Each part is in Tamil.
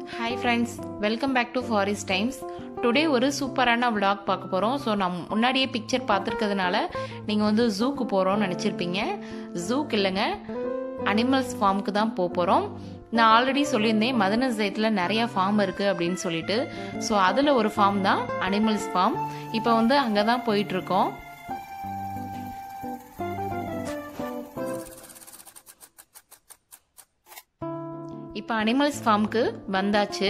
hi friends welcome back to forest times today ஒரு சூப்பரான vlog பார்க்க போகிறோம் ஸோ நான் முன்னாடியே பிக்சர் பார்த்துருக்கிறதுனால நீங்கள் வந்து ஜூக்கு போகிறோம்னு நினச்சிருப்பீங்க ஜூக்கு இல்லைங்க அனிமல்ஸ் ஃபார்முக்கு தான் போக போகிறோம் நான் ஆல்ரெடி சொல்லியிருந்தேன் மதன ஜெயத்தில் நிறைய ஃபார்ம் இருக்குது அப்படின்னு சொல்லிட்டு ஸோ அதில் ஒரு ஃபார்ம் தான் அனிமல்ஸ் ஃபார்ம் இப்போ வந்து அங்கே தான் போயிட்டுருக்கோம் இப்போ அனிமல்ஸ் ஃபார்முக்கு வந்தாச்சு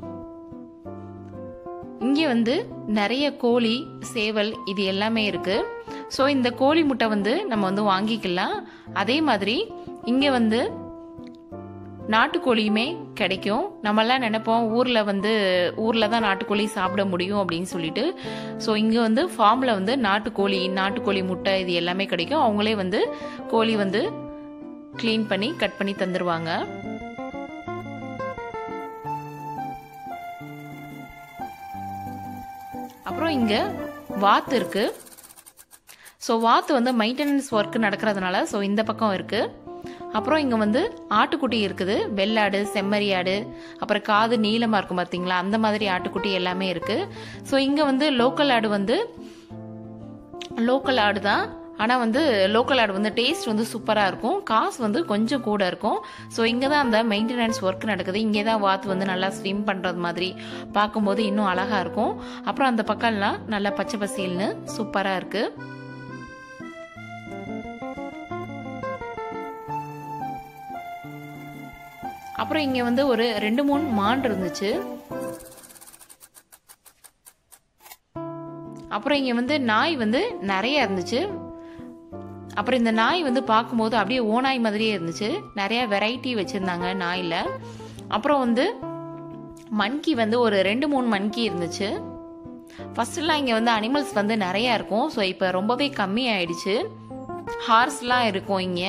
இங்கே வந்து நிறைய கோழி சேவல் இது எல்லாமே இருக்கு ஸோ இந்த கோழி முட்டை வந்து நம்ம வந்து வாங்கிக்கலாம் அதே மாதிரி இங்கே வந்து நாட்டுக்கோழியுமே கிடைக்கும் நம்மெல்லாம் நினைப்போம் ஊரில் வந்து ஊரில் தான் நாட்டுக்கோழி சாப்பிட முடியும் அப்படின்னு சொல்லிட்டு ஸோ இங்கே வந்து ஃபார்மில் வந்து நாட்டுக்கோழி நாட்டுக்கோழி முட்டை இது எல்லாமே கிடைக்கும் அவங்களே வந்து கோழி வந்து க்ளீன் பண்ணி கட் பண்ணி தந்துடுவாங்க அப்புறம் இங்கே வாத்து இருக்கு ஸோ வாத்து வந்து மெயின்டெனன்ஸ் ஒர்க் நடக்கிறதுனால ஸோ இந்த பக்கம் இருக்கு அப்புறம் இங்கே வந்து ஆட்டுக்குட்டி இருக்குது வெள்ளாடு செம்மறியாடு அப்புறம் காது நீளமாக இருக்கும் பார்த்தீங்களா அந்த மாதிரி ஆட்டுக்குட்டி எல்லாமே இருக்கு ஸோ இங்கே வந்து லோக்கல் ஆடு வந்து லோக்கல் ஆடு தான் ஆனால் வந்து லோக்கல் ஆடு வந்து டேஸ்ட் வந்து சூப்பராக இருக்கும் காசு வந்து கொஞ்சம் கூட இருக்கும் ஸோ இங்கே தான் அந்த மெயின்டெனன்ஸ் ஒர்க் நடக்குது இங்கே தான் வாத்து வந்து நல்லா ஸ்விம் பண்ணுறது மாதிரி பார்க்கும்போது இன்னும் அழகாக இருக்கும் அப்புறம் அந்த பக்கம்லாம் நல்லா பச்சை பசேல்னு சூப்பராக இருக்குது அப்புறம் இங்கே வந்து ஒரு ரெண்டு மூணு மான் இருந்துச்சு அப்புறம் இங்கே வந்து நாய் வந்து நிறைய இருந்துச்சு அப்புறம் இந்த நாய் வந்து பார்க்கும்போது அப்படியே ஓநாய் மாதிரியே இருந்துச்சு நிறைய வெரைட்டி வச்சுருந்தாங்க நாயில் அப்புறம் வந்து மன்கி வந்து ஒரு ரெண்டு மூணு மன்கி இருந்துச்சு ஃபர்ஸ்ட்லாம் இங்கே வந்து அனிமல்ஸ் வந்து நிறையா இருக்கும் ஸோ இப்போ ரொம்பவே கம்மி ஆயிடுச்சு ஹார்ஸ்லாம் இருக்கும் இங்கே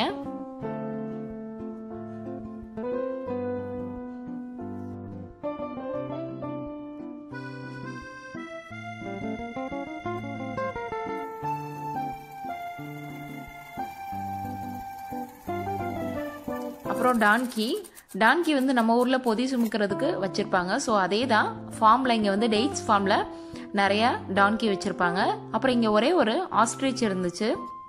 அப்புறம் டான்கி டான்கி வந்து நம்ம ஊரில் பொதி சுமக்கிறதுக்கு வச்சுருப்பாங்க ஸோ அதே தான் ஃபார்மில் இங்கே வந்து டெய்ட்ஸ் ஃபார்மில் நிறையா டான்கி வச்சுருப்பாங்க அப்புறம் இங்கே ஒரே ஒரு ஆஸ்ட்ரிச் இருந்துச்சு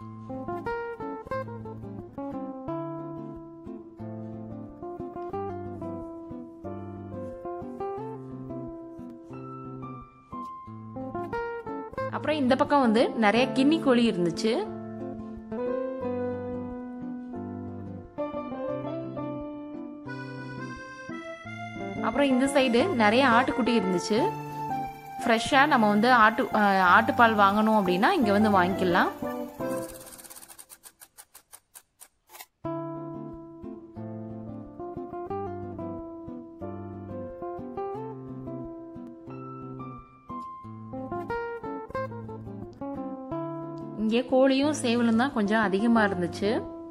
அப்புறம் இந்த பக்கம் வந்து நிறைய கின்னி கோழி இருந்துச்சு அப்புறம் இந்த சைடு நிறைய ஆட்டுக்குட்டி இருந்துச்சு ஃப்ரெஷ்ஷாக நம்ம வந்து ஆட்டு ஆட்டுப்பால் வாங்கணும் அப்படின்னா இங்கே வந்து வாங்கிக்கலாம் இங்கே கோழியும் சேவலும் தான் கொஞ்சம் அதிகமாக இருந்துச்சு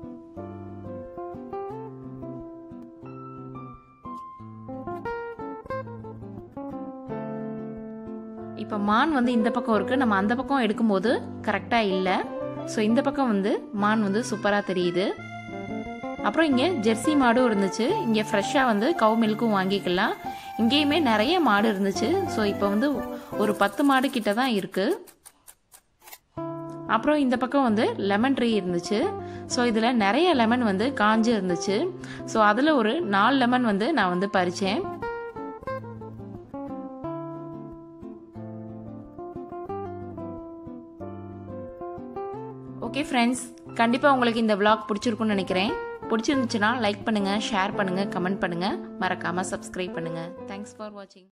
இப்போ மான் வந்து இந்த பக்கம் இருக்குது நம்ம அந்த பக்கம் எடுக்கும்போது கரெக்டாக இல்லை ஸோ இந்த பக்கம் வந்து மான் வந்து சூப்பராக தெரியுது அப்புறம் இங்கே ஜெர்சி மாடும் இருந்துச்சு இங்கே ஃப்ரெஷ்ஷாக வந்து கவு மில்க்கும் வாங்கிக்கலாம் இங்கேயுமே நிறைய மாடு இருந்துச்சு ஸோ இப்போ வந்து ஒரு பத்து மாடு கிட்ட தான் இருக்குது அப்புறம் இந்த பக்கம் வந்து லெமன் ட்ரீ இருந்துச்சு ஸோ இதில் நிறைய லெமன் வந்து காஞ்சு இருந்துச்சு ஸோ அதில் ஒரு நாலு லெமன் வந்து நான் வந்து பறித்தேன் ஓகே ஃப்ரெண்ட்ஸ் கண்டிப்பாக உங்களுக்கு இந்த விளாக் பிடிச்சிருக்குன்னு நினைக்கிறேன் பிடிச்சிருந்துச்சுன்னா லைக் பண்ணுங்கள் ஷேர் பண்ணுங்கள் கமெண்ட் பண்ணுங்கள் மறக்காமல் சப்ஸ்கிரைப் பண்ணுங்கள் தேங்க்ஸ் ஃபார் வாட்சிங்